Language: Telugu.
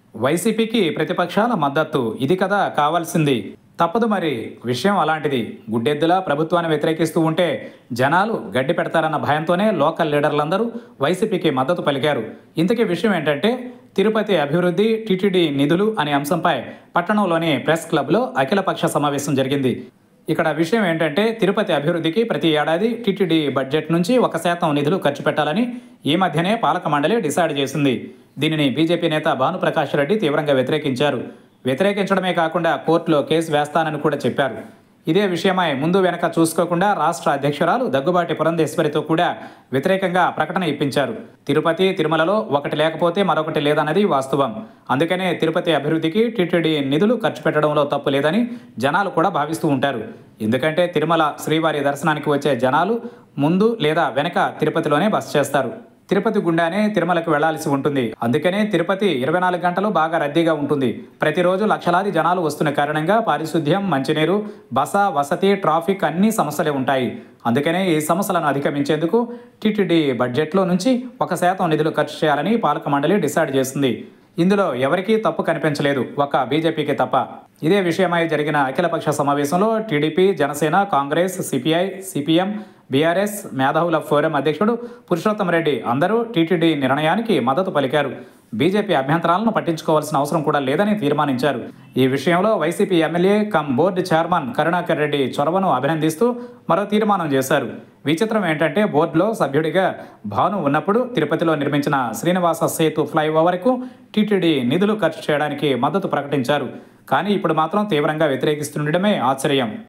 వైసీపీకి ప్రతిపక్షాల మద్దతు ఇది కదా కావాల్సింది తప్పదు మరి విషయం అలాంటిది గుడ్డెద్దులా ప్రభుత్వాన్ని వ్యతిరేకిస్తూ ఉంటే జనాలు గడ్డి పెడతారన్న భయంతోనే లోకల్ లీడర్లందరూ వైసీపీకి మద్దతు పలికారు ఇంతకీ విషయం ఏంటంటే తిరుపతి అభివృద్ధి టీటీడీ నిధులు అనే అంశంపై పట్టణంలోని ప్రెస్ క్లబ్లో అఖిలపక్ష సమావేశం జరిగింది ఇక్కడ విషయం ఏంటంటే తిరుపతి అభివృద్ధికి ప్రతి ఏడాది టీటీడీ బడ్జెట్ నుంచి ఒక శాతం నిధులు ఖర్చు పెట్టాలని ఈ మధ్యనే పాలక మండలి డిసైడ్ చేసింది దీనిని బీజేపీ నేత భానుప్రకాష్ రెడ్డి తీవ్రంగా వ్యతిరేకించారు వ్యతిరేకించడమే కాకుండా కోర్టులో కేసు వేస్తానని కూడా చెప్పారు ఇదే విషయమై ముందు వెనక చూసుకోకుండా రాష్ట్ర అధ్యక్షురాలు దగ్గుబాటి పురంధేశ్వరితో కూడా వ్యతిరేకంగా ప్రకటన ఇప్పించారు తిరుపతి తిరుమలలో ఒకటి లేకపోతే మరొకటి లేదన్నది వాస్తవం అందుకనే తిరుపతి అభివృద్ధికి టీటీడీ నిధులు ఖర్చు పెట్టడంలో తప్పు లేదని జనాలు కూడా భావిస్తూ ఉంటారు ఎందుకంటే తిరుమల శ్రీవారి దర్శనానికి వచ్చే జనాలు ముందు లేదా వెనక తిరుపతిలోనే బస చేస్తారు తిరుపతి గుండానే తిరుమలకు వెళ్లాల్సి ఉంటుంది అందుకనే తిరుపతి ఇరవై నాలుగు గంటలు బాగా రద్దీగా ఉంటుంది ప్రతిరోజు లక్షలాది జనాలు వస్తున్న కారణంగా పారిశుద్ధ్యం మంచినీరు బస వసతి ట్రాఫిక్ అన్ని సమస్యలే ఉంటాయి అందుకనే ఈ సమస్యలను అధిగమించేందుకు టీటీడీ బడ్జెట్లో నుంచి ఒక శాతం నిధులు ఖర్చు చేయాలని పాలక మండలి డిసైడ్ చేసింది ఇందులో ఎవరికీ తప్పు కనిపించలేదు ఒక్క బీజేపీకి తప్ప ఇదే విషయమై జరిగిన అఖిలపక్ష సమావేశంలో TDP Janasena Congress CPI CPM BRS మేధావుల ఫోరం అధ్యక్షుడు పురుషోత్తం రెడ్డి అందరూ టీటీడీ నిర్ణయానికి మద్దతు పలికారు బీజేపీ అభ్యంతరాలను పట్టించుకోవాల్సిన అవసరం కూడా లేదని తీర్మానించారు ఈ విషయంలో YCP MLA cum board chairman Karunakar Reddy చొరవను అభినందిస్తూ మరో తీర్మానం చేశారు విచిత్రం ఏంటంటే బోర్డులో సభ్యుడిగా భాను ఉన్నప్పుడు తిరుపతిలో నిర్మించిన శ్రీనివాస సేతు ఫ్లైఓవర్కు టీటీడీ నిధులు ఖర్చు చేయడానికి మద్దతు ప్రకటించారు కానీ ఇప్పుడు మాత్రం తీవ్రంగా వ్యతిరేకిస్తుండడమే ఆశ్చర్యం